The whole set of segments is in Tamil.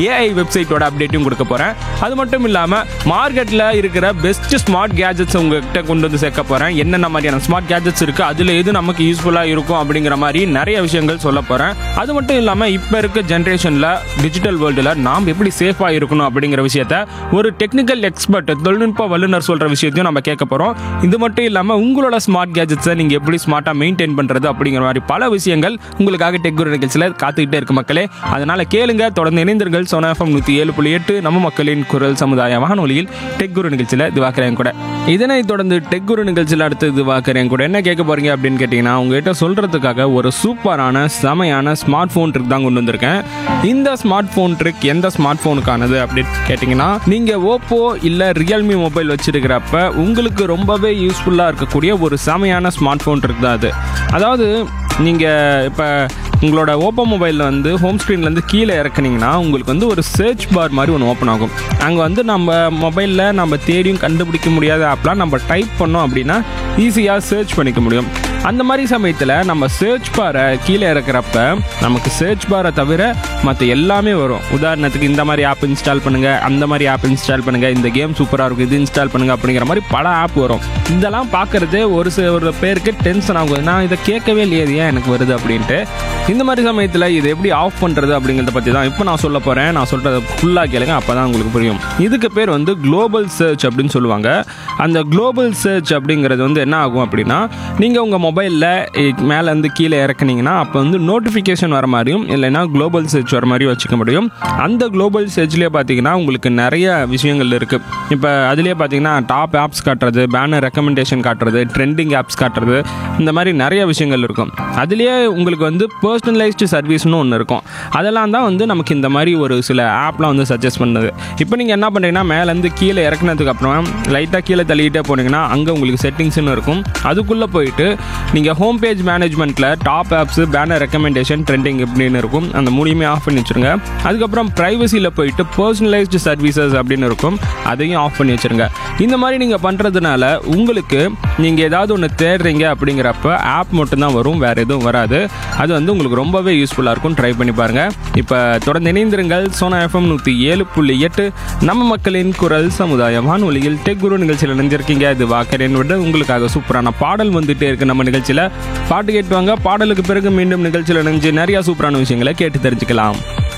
ஏஐ வெப்சைட்டோட அப்டேட்டையும் கொடுக்க போகிறேன் அது மட்டும் இல்லாமல் மார்க்கெட்டில் இருக்கிற பெஸ்ட் ஸ்மார்ட் கேஜெட்ஸ் உங்ககிட்ட கொண்டு வந்து சேர்க்க போகிறேன் என்னென்ன மாதிரியான ஸ்மார்ட் கேஜெட்ஸ் இருக்குது அதில் எது நமக்கு யூஸ்ஃபுல்லாக இருக்கும் அப்படிங்கிற மாதிரி நிறைய விஷயங்கள் சொல்ல போகிறேன் அது மட்டும் இல்லாமல் இப்போ இருக்க ஜென்ரேஷனில் டிஜிட்டல் வேர்ல்டில் நாம் எப்படி சேஃபாக இருக்கணும் அப்படிங்கிற விஷயத்த ஒரு டெக்னிக்கல் எக்ஸ்பர்ட் தொழில்நுட்ப வல்லுநர் சொல்கிற விஷயத்தையும் நம்ம கேட்க போகிறோம் இது மட்டும் இல்லாமல் உங்களோட ஸ்மார்ட் கேஜெட்ஸை நீங்கள் எப்படி ஸ்மார்ட்டாக மெயின்டைன் பண்ணுறது அப்படிங்கிற மாதிரி பல விஷயங்கள் உங்களுக்காக டெக் குரு நிகழ்ச்சியில் காத்துக்கிட்டே இருக்கு மக்களே அதனால் கேளுங்க தொடர்ந்து இணைந்தீர்கள் சோனா எஃப்எம் நூற்றி ஏழு புள்ளி எட்டு நம்ம மக்களின் குரல் சமுதாய வானொலியில் டெக் குரு நிகழ்ச்சியில் திவாக்கரேன் கூட இதனைத் தொடர்ந்து டெக் குரு நிகழ்ச்சியில் அடுத்து திவாக்கரேன் கூட என்ன கேட்க போறீங்க அப்படின்னு கேட்டிங்கன்னா உங்ககிட்ட சொல்கிறதுக்காக ஒரு சூப்பரான செமையான ஸ்மார்ட் ஃபோன் ட்ரிக் தான் கொண்டு வந்திருக்கேன் இந்த ஸ்மார்ட் ஃபோன் ட்ரிக் எந்த ஸ்மார்ட் ஃபோனுக்கானது அப்படின்னு கேட்டிங்கன்னா நீங்கள் ஓப்போ இல்லை ரியல்மி மொபைல் வச்சிருக்கிறப்ப உங்களுக்கு ரொம்பவே யூஸ்ஃபுல்லாக இருக்கக்கூடிய ஒரு செமையான ஸ்மார்ட் ஃபோன் ட்ரிக் தான் அது அதாவது நீங்கள் இப்போ உங்களோட ஓப்போ மொபைலில் வந்து ஹோம் ஸ்க்ரீன்லேருந்து கீழே இறக்குனீங்கன்னா உங்களுக்கு வந்து ஒரு சர்ச் பார் மாதிரி ஒன்று ஓப்பன் ஆகும் அங்கே வந்து நம்ம மொபைலில் நம்ம தேடியும் கண்டுபிடிக்க முடியாத ஆப்லாம் நம்ம டைப் பண்ணோம் அப்படின்னா ஈஸியாக சர்ச் பண்ணிக்க முடியும் அந்த மாதிரி சமயத்தில் நம்ம சர்ச் பாரை கீழே இறக்குறப்ப நமக்கு சர்ச் பாரை தவிர மற்ற எல்லாமே வரும் உதாரணத்துக்கு இந்த மாதிரி ஆப் இன்ஸ்டால் பண்ணுங்கள் அந்த மாதிரி ஆப் இன்ஸ்டால் பண்ணுங்கள் இந்த கேம் சூப்பராக இருக்கும் இது இன்ஸ்டால் பண்ணுங்கள் அப்படிங்கிற மாதிரி பல ஆப் வரும் இதெல்லாம் பார்க்குறது ஒரு சில ஒரு பேருக்கு டென்ஷன் ஆகும் நான் இதை கேட்கவே இல்லையே இது ஏன் எனக்கு வருது அப்படின்ட்டு இந்த மாதிரி சமயத்தில் இது எப்படி ஆஃப் பண்ணுறது அப்படிங்கிறத பற்றி தான் இப்போ நான் சொல்ல போகிறேன் நான் சொல்கிறத ஃபுல்லாக கேளுங்க அப்போ தான் உங்களுக்கு புரியும் இதுக்கு பேர் வந்து குளோபல் சர்ச் அப்படின்னு சொல்லுவாங்க அந்த குளோபல் சர்ச் அப்படிங்கிறது வந்து என்ன ஆகும் அப்படின்னா நீங்கள் உங்கள் மொபைலில் மேலேருந்து கீழே இறக்குனீங்கன்னா அப்போ வந்து நோட்டிஃபிகேஷன் வர மாதிரியும் இல்லைன்னா குளோபல் சர்ச் வர மாதிரியும் வச்சுக்க முடியும் அந்த குளோபல் சர்ச்லேயே பார்த்தீங்கன்னா உங்களுக்கு நிறைய விஷயங்கள் இருக்குது இப்போ அதுலேயே பார்த்தீங்கன்னா டாப் ஆப்ஸ் காட்டுறது பேனர் ரெக்கமெண்டேஷன் காட்டுறது ட்ரெண்டிங் ஆப்ஸ் காட்டுறது இந்த மாதிரி நிறைய விஷயங்கள் இருக்கும் அதுலேயே உங்களுக்கு வந்து பர்சனலைஸ்டு சர்வீஸ்னு ஒன்று இருக்கும் அதெல்லாம் தான் வந்து நமக்கு இந்த மாதிரி ஒரு சில ஆப்லாம் வந்து சஜஸ்ட் பண்ணுது இப்போ நீங்கள் என்ன பண்ணுறீங்கன்னா மேலேருந்து கீழே இறக்குனதுக்கு அப்புறம் லைட்டாக கீழே தள்ளிக்கிட்டே போனீங்கன்னா அங்கே உங்களுக்கு செட்டிங்ஸ்னு இருக்கும் அதுக்குள்ளே போயிட்டு நீங்கள் ஹோம் பேஜ் மேனேஜ்மெண்ட்டில் top apps banner recommendation trending இப்படின்னு இருக்கும் அந்த மூலியமே ஆஃப் பண்ணி வச்சுருங்க அதுக்கப்புறம் ப்ரைவசியில் போயிட்டு பர்சனலைஸ்டு சர்வீசஸ் அப்படின்னு இருக்கும் அதையும் ஆஃப் பண்ணி வச்சுருங்க இந்த மாதிரி நீங்கள் பண்ணுறதுனால உங்களுக்கு நீங்கள் ஏதாவது ஒன்று தேடுறீங்க அப்படிங்கிறப்ப ஆப் மட்டும்தான் வரும் வேறு எதுவும் வராது அது வந்து உங்களுக்கு ரொம்பவே யூஸ்ஃபுல்லாக இருக்கும் ட்ரை பண்ணி பாருங்கள் இப்போ தொடர்ந்து இணைந்திருங்கள் சோனா எஃப்எம் நூற்றி ஏழு புள்ளி எட்டு நம்ம மக்களின் குரல் சமுதாய வானொலியில் டெக் குரு நிகழ்ச்சியில் இணைஞ்சிருக்கீங்க இது வாக்கரேன் விட உங்களுக்காக சூப்பரான பாடல் வந்துட்டே இருக்கு நம்ம நிகழ்ச்சியில் பாட்டு கேட்டுவாங்க பாடலுக்கு பிறகு மீண்டும் நிகழ்ச்சியில் இணைஞ்சு நிறைய சூப்பரான விஷயங்களை கேட்டு தெரிஞ்சுக்கலாம்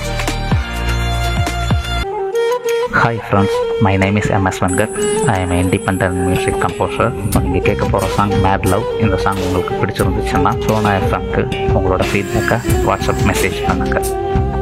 hi friends my name is MS Venkat I am independent music composer நீங்கள் கேட்க போகிற சாங் மேட் லவ் இந்த சாங் உங்களுக்கு பிடிச்சிருந்துச்சுன்னா சோனா எஃப்எம்க்கு உங்களோட ஃபீட்பேக்கை வாட்ஸ்அப் மெசேஜ் பண்ணுங்கள்